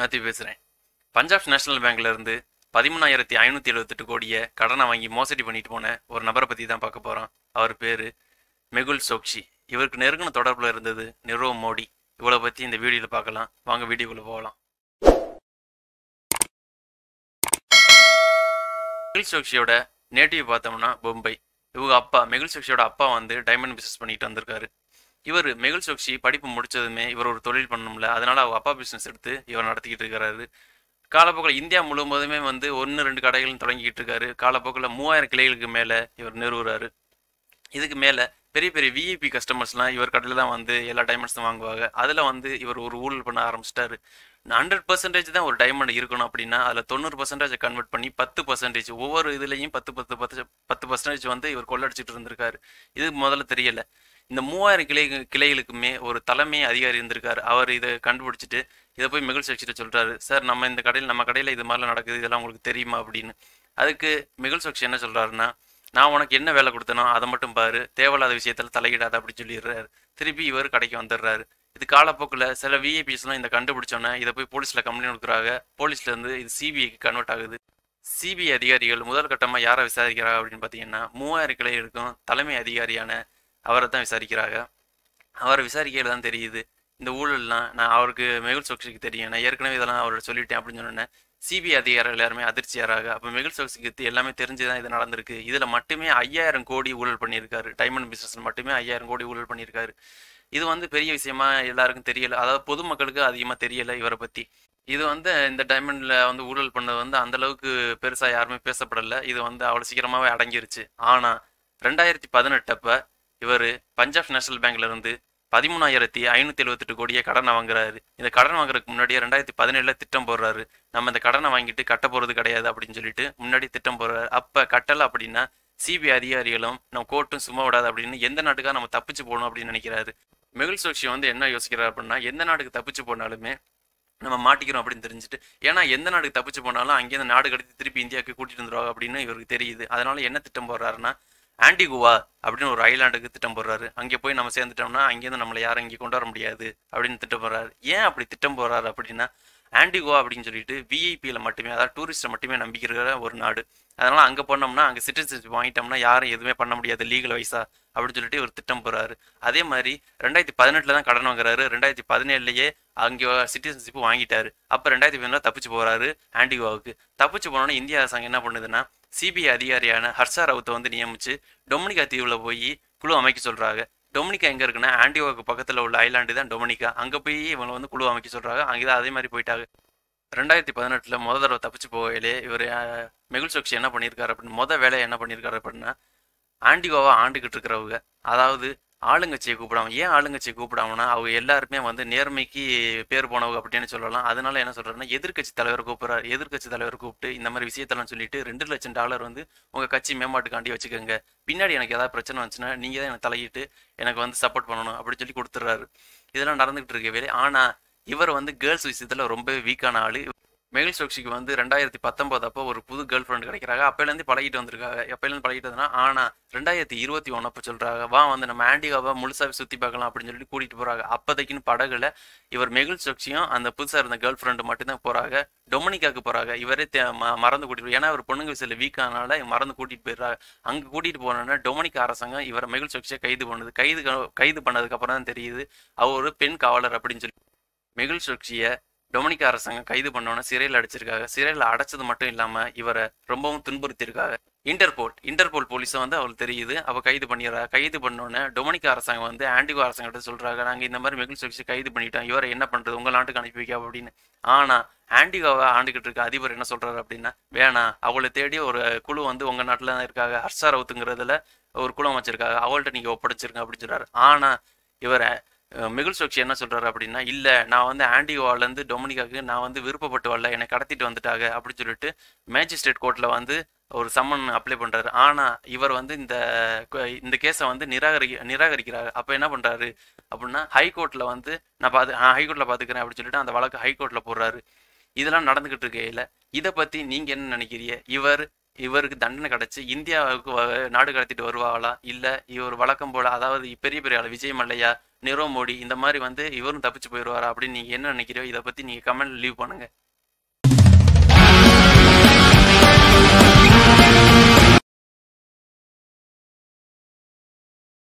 Matthew பேசுகிறேன் Punjab national பேங்க்ல இருந்து பதிமூணாயிரத்தி ஐநூற்றி எழுபத்தெட்டு கோடியை கடனை வாங்கி மோசடி பண்ணிட்டு போன ஒரு நபரை பற்றி தான் பார்க்க போகிறோம் அவர் பேர் மெகுல் சோக்ஷி இவருக்கு நெருங்கின தொடர்பில் இருந்தது நிரவ் மோடி இவளை பற்றி இந்த வீடியோவில் பார்க்கலாம் வாங்க வீடியோக்குள்ளே போகலாம் மெகுல் சோக்ஷியோட நேட்டிவ் பார்த்தோம்னா பொம்பை இவங்க அப்பா மெகுல் சோக்ஷியோட அப்பா வந்து டைமண்ட் பிஸ்னஸ் பண்ணிட்டு வந்திருக்காரு இவர் மெகுல் சோக்ஷி படிப்பு முடிச்சதுமே இவர் ஒரு தொழில் பண்ணணும்ல அதனால அவங்க அப்பா பிஸ்னஸ் எடுத்து இவர் நடத்திக்கிட்டு இருக்கிறாரு காலப்போக்கில் இந்தியா முழுவதுமே வந்து ஒன்று ரெண்டு கடைகளும் தொடங்கிட்டு இருக்காரு காலப்போக்கில் மூவாயிரம் கிளைகளுக்கு மேலே இவர் நிறுவுறாரு இதுக்கு மேலே பெரிய பெரிய விஐபி கஸ்டமர்ஸ்லாம் இவர் கடையில் தான் வந்து எல்லா டைமண்ட்ஸும் வாங்குவாங்க அதில் வந்து இவர் ஒரு ஊழல் பண்ண ஆரம்பிச்சிட்டாரு ஹண்ட்ரட் பர்சன்டேஜ் தான் ஒரு டைமண்ட் இருக்கணும் அப்படின்னா அதில் தொண்ணூறு பர்சன்டேஜ் கன்வெர்ட் பண்ணி பத்து பர்சன்டேஜ் ஒவ்வொரு இதுலேயும் பத்து பத்து பத்து பத்து பர்சன்டேஜ் வந்து இவர் கொள்ளடிச்சிட்டு இருந்திருக்காரு இது முதல்ல தெரியல இந்த மூவாயிரம் கிளை கிளைகளுக்குமே ஒரு தலைமை அதிகாரி இருந்திருக்காரு அவர் இதை கண்டுபிடிச்சிட்டு இதை போய் மெகுல் சோக்ஷிட்ட சொல்றாரு சார் நம்ம இந்த கடையில் நம்ம கடையில் இது மாதிரிலாம் நடக்குது இதெல்லாம் உங்களுக்கு தெரியுமா அப்படின்னு அதுக்கு மெகுல் சோக்ஷி என்ன சொல்றாருன்னா நான் உனக்கு என்ன வேலை கொடுத்தனோ அதை மட்டும் பாரு தேவையில்லாத விஷயத்தில் தலையிடாத அப்படி சொல்லிடுறாரு திருப்பி இவர் கடைக்கு வந்துடுறாரு இது காலப்போக்கில் சில விஐபிஸ்லாம் இந்த கண்டுபிடிச்சோன்னே இதை போய் போலீஸில் கம்ப்ளைண்ட் கொடுக்குறாங்க போலீஸ்லேருந்து இது சிபிஐக்கு கன்வெர்ட் ஆகுது சிபிஐ அதிகாரிகள் முதல் கட்டமாக யாரை விசாரிக்கிறாங்க அப்படின்னு பார்த்தீங்கன்னா மூவாயிரம் கிளை இருக்கும் தலைமை அதிகாரியான அவரை தான் விசாரிக்கிறாங்க அவரை விசாரிக்கையில் தான் தெரியுது இந்த ஊழல்லாம் நான் அவருக்கு மெகுல் சோக்ஷிக்கு தெரியும் நான் ஏற்கனவே இதெல்லாம் அவர்கிட்ட சொல்லிட்டேன் அப்படின்னு சொன்னேன் சிபிஐ அதிகாரிகள் எல்லாருமே அதிர்ச்சியாராக அப்போ மெகுல் சோக்ஷிக்கு எல்லாமே தெரிஞ்சு தான் இது நடந்திருக்கு இதில் மட்டுமே ஐயாயிரம் கோடி ஊழல் பண்ணியிருக்காரு டைமண்ட் பிஸ்னஸ் மட்டுமே ஐயாயிரம் கோடி ஊழல் பண்ணியிருக்காரு இது வந்து பெரிய விஷயமா எல்லாருக்கும் தெரியல அதாவது பொதுமக்களுக்கு அதிகமாக தெரியல இவரை பற்றி இது வந்து இந்த டைமண்டில் வந்து ஊழல் பண்ணது வந்து அந்த அளவுக்கு பெருசாக யாருமே பேசப்படலை இது வந்து அவ்வளோ சீக்கிரமாகவே அடங்கிருச்சு ஆனால் ரெண்டாயிரத்தி பதினெட்டப்ப இவர் பஞ்சாப் நேஷனல் பேங்க்ல இருந்து பதிமூணாயிரத்தி ஐநூற்றி எழுபத்தெட்டு கோடியை கடனை வாங்குறாரு இந்த கடன் வாங்குறதுக்கு முன்னாடியே ரெண்டாயிரத்தி பதினேழுல திட்டம் போடுறாரு நம்ம இந்த கடனை வாங்கிட்டு கட்ட போகிறது கிடையாது அப்படின்னு சொல்லிட்டு முன்னாடி திட்டம் போடுறாரு அப்போ கட்டலை அப்படின்னா சிபிஐ அதிகாரிகளும் நம்ம கோர்ட்டும் சும்மா விடாது அப்படின்னு எந்த நாட்டுக்காக நம்ம தப்பிச்சு போகணும் அப்படின்னு நினைக்கிறாரு மெகுல் சோக்ஷி வந்து என்ன யோசிக்கிறார் அப்படின்னா எந்த நாட்டுக்கு தப்பிச்சு போனாலுமே நம்ம மாட்டிக்கிறோம் அப்படின்னு தெரிஞ்சுட்டு ஏன்னா எந்த நாட்டுக்கு தப்பிச்சு போனாலும் அங்கேருந்து நாடு கடத்தி திருப்பி இந்தியாவுக்கு கூட்டிட்டு வந்துருவாங்க அப்படின்னு இவருக்கு தெரியுது அதனால என்ன திட்டம் போடுறாருன்னா ஆன்டிகுவா அப்படின்னு ஒரு ஐலாண்டுக்கு திட்டம் போடுறாரு அங்கே போய் நம்ம சேர்ந்துட்டோம்னா அங்கேருந்து நம்மளை யாரும் இங்கே கொண்டு வர முடியாது அப்படின்னு திட்டம் போடுறாரு ஏன் அப்படி திட்டம் போடுறாரு அப்படின்னா ஆன்டிகுவா அப்படின்னு சொல்லிட்டு விஐபியில் மட்டுமே அதாவது டூரிஸ்ட்டை மட்டுமே நம்பிக்கிற ஒரு நாடு அதனால் அங்கே போனோம்னா அங்கே சிட்டிசன்ஷிப் வாங்கிட்டோம்னா யாரும் எதுவுமே பண்ண முடியாது லீகல் வைஸா அப்படின்னு சொல்லிட்டு ஒரு திட்டம் போடுறாரு அதே மாதிரி ரெண்டாயிரத்தி பதினெட்டில் தான் கடன் வாங்குறாரு ரெண்டாயிரத்தி பதினேழுலயே அங்கே சிட்டிசன்ஷிப் வாங்கிட்டாரு அப்போ ரெண்டாயிரத்தி பதினேழு தப்பிச்சு போகிறாரு ஆன்டிகுவாவுக்கு தப்பிச்சு போனோன்னே இந்திய அரசாங்கம் என்ன பண்ணுதுன்னா சிபிஐ அதிகாரியான ஹர்ஷா ரவுத்தை வந்து நியமிச்சு டொமினிகா தீவில் போய் குழு அமைக்க சொல்கிறாங்க டொமினிகா எங்கே இருக்குன்னா ஆன்டிவாக்கு பக்கத்தில் உள்ள ஐலாண்டு தான் டொமினிகா அங்கே போய் இவங்களை வந்து குழு அமைக்க சொல்கிறாங்க அங்கே தான் அதே மாதிரி போயிட்டாங்க ரெண்டாயிரத்தி பதினெட்டில் முத தடவை தப்பிச்சு போகையிலே இவர் மெகுல் சோக்ஷி என்ன பண்ணியிருக்காரு அப்படின்னு முத வேலையை என்ன பண்ணியிருக்காரு அப்படின்னா ஆண்டிகோவா ஆண்டுகிட்டு இருக்கிறவங்க அதாவது ஆளுங்கட்சியை கூப்பிடாம ஏன் ஆளுங்கட்சியை கூப்பிடாமனா அவங்க எல்லாருமே வந்து நேர்மைக்கு பேர் போனவங்க அப்படின்னு சொல்லலாம் அதனால என்ன சொல்றாருன்னா எதிர்க்கட்சி தலைவர் கூப்பிடுறாரு எதிர்க்கட்சி தலைவர் கூப்பிட்டு இந்த மாதிரி விஷயத்தெல்லாம் சொல்லிட்டு ரெண்டு லட்சம் டாலர் வந்து உங்க கட்சி மேம்பாட்டுக்காண்டி வச்சுக்கோங்க பின்னாடி எனக்கு ஏதாவது பிரச்சனை வந்துச்சுன்னா நீங்க தான் எனக்கு தலையிட்டு எனக்கு வந்து சப்போர்ட் பண்ணணும் அப்படின்னு சொல்லி கொடுத்துட்றாரு இதெல்லாம் நடந்துகிட்டு இருக்கவே ஆனா இவர் வந்து கேர்ள்ஸ் விஷயத்துல ரொம்ப வீக்கான ஆளு மெகுல் சோக்ஷிக்கு வந்து ரெண்டாயிரத்தி பத்தொன்பது அப்போ ஒரு புது கேர்ள் ஃப்ரெண்ட் கிடைக்கிறாங்க அப்போலேருந்து பழகிட்டு வந்திருக்காங்க எப்போலேருந்து பழகிட்டு வந்தனா ஆனால் ரெண்டாயிரத்தி இருபத்தி ஒன்று அப்போ சொல்கிறாங்க வா வந்து நம்ம ஆண்டிகாவை முழுசாக சுற்றி பார்க்கலாம் அப்படின்னு சொல்லிட்டு கூட்டிகிட்டு போகிறாங்க அப்போதைக்குன்னு படகுல இவர் மெகுல் சோக்ஷியும் அந்த புதுசாக இருந்த கேர்ள் ஃப்ரெண்டு மட்டும்தான் போகிறாங்க டொமினிக்காக்கு போகிறாங்க இவரே தே ம மறந்து கூட்டிட்டு ஏன்னா இவர் பொண்ணுங்க விஷயத்தில் வீக்கானால மறந்து கூட்டிகிட்டு போயிடுறாங்க அங்கே கூட்டிகிட்டு போனோன்னா டொமினிக் அரசாங்கம் இவரை மெகுல் சோக்ஷியை கைது பண்ணுது கைது கைது பண்ணதுக்கப்புறம் தான் தெரியுது அவர் ஒரு பெண் காவலர் அப்படின்னு சொல்லி மெகுல் சோக்ஷியை டொமினிக் அரசாங்கம் கைது பண்ணோன்னே சிறையில் அடைச்சிருக்காங்க சிறையில் அடைச்சது மட்டும் இல்லாமல் இவரை ரொம்பவும் துன்புறுத்தியிருக்காங்க இன்டர்போல் இன்டர்போல் போலீஸை வந்து அவளுக்கு தெரியுது அவள் கைது பண்ணிடுறா கைது பண்ணோன்னே டொமினிக் அரசாங்கம் வந்து ஆண்டிகோ அரசாங்கத்தை சொல்கிறாங்க நாங்கள் இந்த மாதிரி மெகுல் சோக்ஷி கைது பண்ணிட்டோம் இவரை என்ன பண்ணுறது உங்கள் நாட்டுக்கு அனுப்பி வைக்க அப்படின்னு ஆனால் ஆண்டிகோவை ஆண்டுகிட்டு இருக்க அதிபர் என்ன சொல்கிறாரு அப்படின்னா வேணாம் அவளை தேடி ஒரு குழு வந்து உங்கள் நாட்டில் தான் இருக்காங்க ஹர்ஷா ரவுத்துங்கிறதுல ஒரு குழு வச்சிருக்காங்க அவள்கிட்ட நீங்கள் ஒப்படைச்சிருங்க அப்படின்னு சொல்கிறாரு ஆனால் இவரை மெகுல் சோக்ஷி என்ன சொல்றாரு அப்படின்னா இல்ல நான் வந்து ஆண்டிகோவாலேருந்து டொமினிகாக்கு நான் வந்து விருப்பப்பட்டு வரல என்னை கடத்திட்டு வந்துட்டாங்க அப்படின்னு சொல்லிட்டு மேஜிஸ்ட்ரேட் கோர்ட்ல வந்து ஒரு சம்மன் அப்ளை பண்றாரு ஆனா இவர் வந்து இந்த இந்த கேஸை வந்து நிராகரி நிராகரிக்கிறாரு அப்ப என்ன பண்றாரு அப்படின்னா ஹைகோர்ட்ல வந்து நான் பாத்து ஹைகோர்ட்ல பாத்துக்கிறேன் அப்படின்னு சொல்லிட்டு அந்த வழக்கு ஹைகோர்ட்ல போடுறாரு இதெல்லாம் நடந்துகிட்டு இருக்கையில இதை பத்தி நீங்க என்ன நினைக்கிறீங்க இவர் இவருக்கு தண்டனை கிடைச்சு இந்தியாவுக்கு வ- நாடு கடத்திட்டு வருவாங்களா இல்ல இவர் வழக்கம் போல அதாவது பெரிய பெரிய ஆளு விஜய் மல்லையா நிரவ் மோடி இந்த மாதிரி வந்து இவரும் தப்பிச்சு போயிடுவாரா அப்படின்னு நீங்க என்ன நினைக்கிறீங்க இதை பத்தி நீங்க கமெண்ட் லீவ் பண்ணுங்க